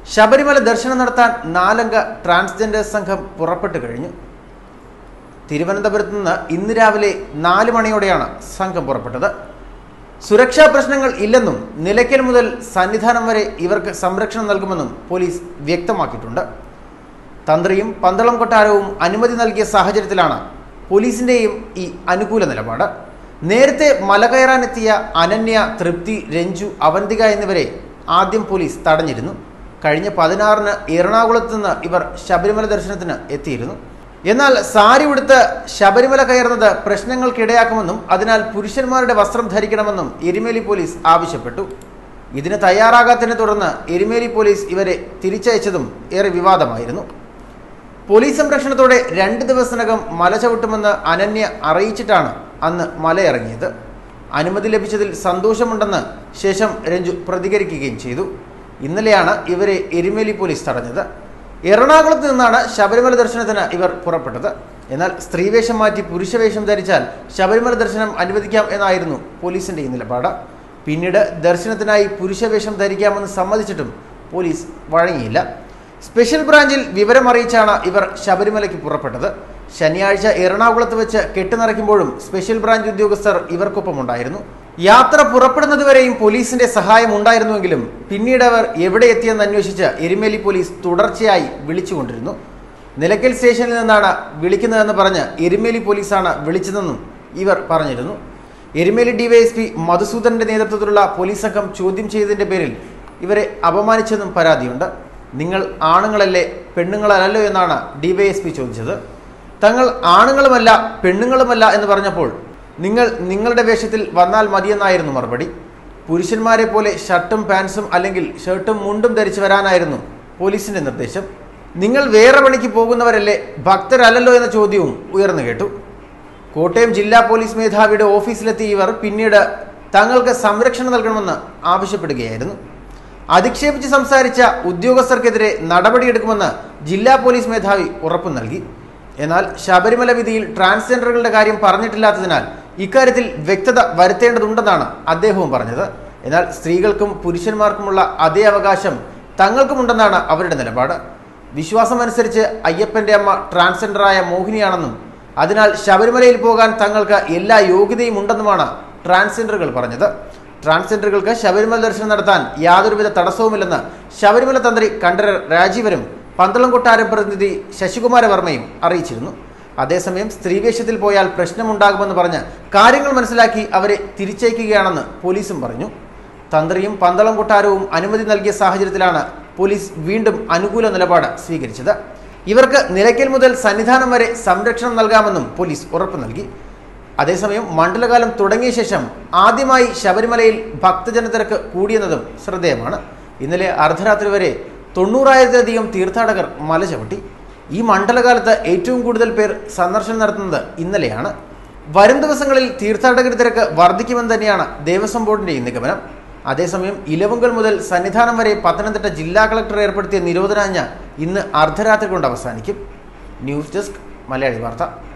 ശബരിമല ദർശനം നടത്താൻ നാലംഗ ട്രാൻസ്ജെൻഡർ സംഘം പുറപ്പെട്ടു കഴിഞ്ഞു തിരുവനന്തപുരത്ത് നിന്ന് ഇന്ന് രാവിലെ നാല് മണിയോടെയാണ് സംഘം പുറപ്പെട്ടത് സുരക്ഷാ പ്രശ്നങ്ങൾ ഇല്ലെന്നും നിലയ്ക്കൽ മുതൽ സന്നിധാനം വരെ ഇവർക്ക് സംരക്ഷണം നൽകുമെന്നും പോലീസ് വ്യക്തമാക്കിയിട്ടുണ്ട് തന്ത്രിയും പന്തളം കൊട്ടാരവും അനുമതി നൽകിയ സാഹചര്യത്തിലാണ് പോലീസിന്റെയും ഈ അനുകൂല നിലപാട് നേരത്തെ മല കയറാനെത്തിയ അനന്യ തൃപ്തി രഞ്ജു അവന്തിക എന്നിവരെ ആദ്യം പോലീസ് തടഞ്ഞിരുന്നു കഴിഞ്ഞ പതിനാറിന് എറണാകുളത്ത് നിന്ന് ഇവർ ശബരിമല ദർശനത്തിന് എത്തിയിരുന്നു എന്നാൽ സാരി ഉടുത്ത് ശബരിമല കയറുന്നത് പ്രശ്നങ്ങൾക്കിടയാക്കുമെന്നും അതിനാൽ പുരുഷന്മാരുടെ വസ്ത്രം ധരിക്കണമെന്നും എരുമേലി പോലീസ് ആവശ്യപ്പെട്ടു ഇതിന് തയ്യാറാകാത്തതിനെ തുടർന്ന് എരുമേലി പോലീസ് ഇവരെ തിരിച്ചയച്ചതും ഏറെ വിവാദമായിരുന്നു പോലീസ് സംരക്ഷണത്തോടെ രണ്ട് ദിവസത്തിനകം മല ചവിട്ടുമെന്ന് അനന്യ അറിയിച്ചിട്ടാണ് അന്ന് മലയിറങ്ങിയത് അനുമതി ലഭിച്ചതിൽ സന്തോഷമുണ്ടെന്ന് ശേഷം രഞ്ജു പ്രതികരിക്കുകയും ചെയ്തു ഇന്നലെയാണ് ഇവരെ എരുമേലി പോലീസ് തടഞ്ഞത് എറണാകുളത്ത് നിന്നാണ് ശബരിമല ദർശനത്തിന് ഇവർ പുറപ്പെട്ടത് എന്നാൽ സ്ത്രീവേഷം മാറ്റി പുരുഷവേഷം ധരിച്ചാൽ ശബരിമല ദർശനം അനുവദിക്കാം എന്നായിരുന്നു പോലീസിന്റെ ഈ നിലപാട് പിന്നീട് ദർശനത്തിനായി പുരുഷവേഷം ധരിക്കാമെന്ന് സമ്മതിച്ചിട്ടും പോലീസ് വഴങ്ങിയില്ല സ്പെഷ്യൽ ബ്രാഞ്ചിൽ വിവരമറിയിച്ചാണ് ഇവർ ശബരിമലയ്ക്ക് പുറപ്പെട്ടത് ശനിയാഴ്ച എറണാകുളത്ത് വെച്ച് കെട്ടുനിറയ്ക്കുമ്പോഴും സ്പെഷ്യൽ ബ്രാഞ്ച് ഉദ്യോഗസ്ഥർ ഇവർക്കൊപ്പമുണ്ടായിരുന്നു യാത്ര പുറപ്പെടുന്നതുവരെയും പോലീസിന്റെ സഹായം ഉണ്ടായിരുന്നുവെങ്കിലും പിന്നീട് അവർ എവിടെ എത്തിയെന്ന് അന്വേഷിച്ച് എരുമേലി പോലീസ് തുടർച്ചയായി വിളിച്ചുകൊണ്ടിരുന്നു നിലയ്ക്കൽ സ്റ്റേഷനിൽ നിന്നാണ് വിളിക്കുന്നതെന്ന് പറഞ്ഞ് എരുമേലി പോലീസാണ് വിളിച്ചതെന്നും ഇവർ പറഞ്ഞിരുന്നു എരുമേലി ഡിവൈഎസ്പി മധുസൂദന്റെ നേതൃത്വത്തിലുള്ള പോലീസ് സംഘം ചോദ്യം ചെയ്തതിന്റെ പേരിൽ ഇവരെ അപമാനിച്ചെന്നും പരാതിയുണ്ട് നിങ്ങൾ ആണുങ്ങളല്ലേ പെണ്ണുങ്ങളല്ലല്ലോ എന്നാണ് ഡിവൈഎസ്പി ചോദിച്ചത് തങ്ങൾ ആണുങ്ങളുമല്ല പെണ്ണുങ്ങളുമല്ല എന്ന് പറഞ്ഞപ്പോൾ നിങ്ങൾ നിങ്ങളുടെ വേഷത്തിൽ വന്നാൽ മതിയെന്നായിരുന്നു മറുപടി പുരുഷന്മാരെ പോലെ ഷർട്ടും പാൻസും അല്ലെങ്കിൽ ഷർട്ടും മുണ്ടും ധരിച്ചു വരാനായിരുന്നു പോലീസിന്റെ നിർദ്ദേശം നിങ്ങൾ വേറെ പണിക്ക് പോകുന്നവരല്ലേ ഭക്തരല്ലല്ലോ എന്ന ചോദ്യവും ഉയർന്നു കേട്ടു കോട്ടയം ജില്ലാ പോലീസ് മേധാവിയുടെ ഓഫീസിലെത്തിയ ഇവർ പിന്നീട് തങ്ങൾക്ക് സംരക്ഷണം നൽകണമെന്ന് ആവശ്യപ്പെടുകയായിരുന്നു അധിക്ഷേപിച്ച് സംസാരിച്ച ഉദ്യോഗസ്ഥർക്കെതിരെ നടപടിയെടുക്കുമെന്ന് ജില്ലാ പോലീസ് മേധാവി ഉറപ്പു നൽകി എന്നാൽ ശബരിമല വിധിയിൽ ട്രാൻസ്ജെൻഡറുകളുടെ കാര്യം പറഞ്ഞിട്ടില്ലാത്തതിനാൽ ഇക്കാര്യത്തിൽ വ്യക്തത വരുത്തേണ്ടതുണ്ടെന്നാണ് അദ്ദേഹവും പറഞ്ഞത് എന്നാൽ സ്ത്രീകൾക്കും പുരുഷന്മാർക്കുമുള്ള അതേ അവകാശം തങ്ങൾക്കുമുണ്ടെന്നാണ് അവരുടെ നിലപാട് വിശ്വാസമനുസരിച്ച് അയ്യപ്പന്റെ അമ്മ ട്രാൻസ്ജെൻഡറായ മോഹിനിയാണെന്നും അതിനാൽ ശബരിമലയിൽ പോകാൻ തങ്ങൾക്ക് എല്ലാ യോഗ്യതയും ഉണ്ടെന്നുമാണ് ട്രാൻസ്ജെൻഡറുകൾ പറഞ്ഞത് ട്രാൻസ്ജെൻഡറുകൾക്ക് ശബരിമല ദർശനം നടത്താൻ യാതൊരുവിധ തടസ്സവുമില്ലെന്ന് ശബരിമല തന്ത്രി കണ്ഠരർ രാജീവരും പന്തളം കൊട്ടാരം പ്രതിനിധി ശശികുമാര വർമ്മയും അറിയിച്ചിരുന്നു അതേസമയം സ്ത്രീവേഷത്തിൽ പോയാൽ പ്രശ്നമുണ്ടാകുമെന്ന് പറഞ്ഞ് കാര്യങ്ങൾ മനസ്സിലാക്കി അവരെ തിരിച്ചയക്കുകയാണെന്ന് പോലീസും പറഞ്ഞു തന്ത്രിയും പന്തളം കൊട്ടാരവും അനുമതി നൽകിയ സാഹചര്യത്തിലാണ് പോലീസ് വീണ്ടും അനുകൂല നിലപാട് സ്വീകരിച്ചത് ഇവർക്ക് നിലയ്ക്കൽ മുതൽ സന്നിധാനം വരെ സംരക്ഷണം നൽകാമെന്നും പോലീസ് ഉറപ്പു നൽകി അതേസമയം മണ്ഡലകാലം തുടങ്ങിയ ശേഷം ആദ്യമായി ശബരിമലയിൽ ഭക്തജനത്തിരക്ക് കൂടിയെന്നതും ശ്രദ്ധേയമാണ് ഇന്നലെ അർദ്ധരാത്രി വരെ തൊണ്ണൂറായിരത്തിലധികം തീർത്ഥാടകർ മല ചവിട്ടി ഈ മണ്ഡലകാലത്ത് ഏറ്റവും കൂടുതൽ പേർ സന്ദർശനം നടത്തുന്നത് ഇന്നലെയാണ് വരും ദിവസങ്ങളിൽ തീർത്ഥാടകർ തിരക്ക് വർദ്ധിക്കുമെന്ന് തന്നെയാണ് ദേവസ്വം ബോർഡിന്റെ ഈ നിഗമനം അതേസമയം ഇലവുങ്കൽ മുതൽ സന്നിധാനം വരെ പത്തനംതിട്ട ജില്ലാ കളക്ടർ ഏർപ്പെടുത്തിയ നിരോധനാജ്ഞ ഇന്ന് അർദ്ധരാത്രി കൊണ്ട് അവസാനിക്കും ന്യൂസ് ഡെസ്ക് മലയാളി വാർത്ത